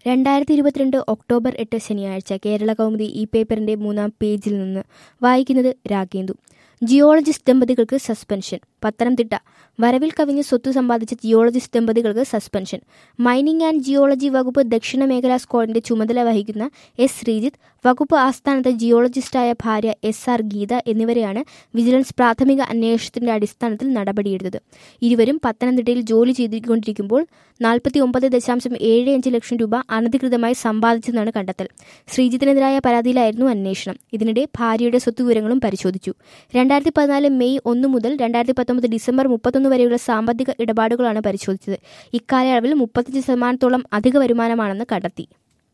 രണ്ടായിരത്തി ഇരുപത്തിരണ്ട് ഒക്ടോബർ എട്ട് ശനിയാഴ്ച കേരള കൗമുദി ഈ പേപ്പറിന്റെ മൂന്നാം പേജിൽ നിന്ന് വായിക്കുന്നത് രാഗേന്ദു ജിയോളജിസ്റ്റ് ദമ്പതികൾക്ക് സസ്പെൻഷൻ പത്തനംതിട്ട വരവിൽ കവിഞ്ഞ് സ്വത്ത് സമ്പാദിച്ച ജിയോളജിസ്റ്റ് ദമ്പതികൾക്ക് സസ്പെൻഷൻ മൈനിങ് ആൻഡ് ജിയോളജി വകുപ്പ് ദക്ഷിണ മേഖലാ സ്ക്വാഡിന്റെ ചുമതല വഹിക്കുന്ന എസ് ശ്രീജിത്ത് വകുപ്പ് ആസ്ഥാനത്ത് ജിയോളജിസ്റ്റായ ഭാര്യ എസ് ആർ ഗീത എന്നിവരെയാണ് വിജിലൻസ് പ്രാഥമിക അന്വേഷണത്തിന്റെ അടിസ്ഥാനത്തിൽ നടപടിയെടുത്തത് ഇരുവരും പത്തനംതിട്ടയിൽ ജോലി ചെയ്തുകൊണ്ടിരിക്കുമ്പോൾ നാൽപ്പത്തി ഒമ്പത് ദശാംശം ഏഴ് അഞ്ച് ലക്ഷം രൂപ അനധികൃതമായി സമ്പാദിച്ചെന്നാണ് കണ്ടെത്തൽ ശ്രീജിത്തിനെതിരായ പരാതിയിലായിരുന്നു അന്വേഷണം ഇതിനിടെ ഭാര്യയുടെ സ്വത്തുവിവരങ്ങളും പരിശോധിച്ചു രണ്ടായിരത്തി പതിനാല് മെയ് ഒന്ന് മുതൽ രണ്ടായിരത്തി പത്തൊമ്പത് ഡിസംബർ മുപ്പത്തൊന്ന് വരെയുള്ള സാമ്പത്തിക ഇടപാടുകളാണ് പരിശോധിച്ചത് ഇക്കാലയളവിൽ മുപ്പത്തഞ്ച് ശതമാനത്തോളം അധിക വരുമാനമാണെന്ന് കണ്ടെത്തി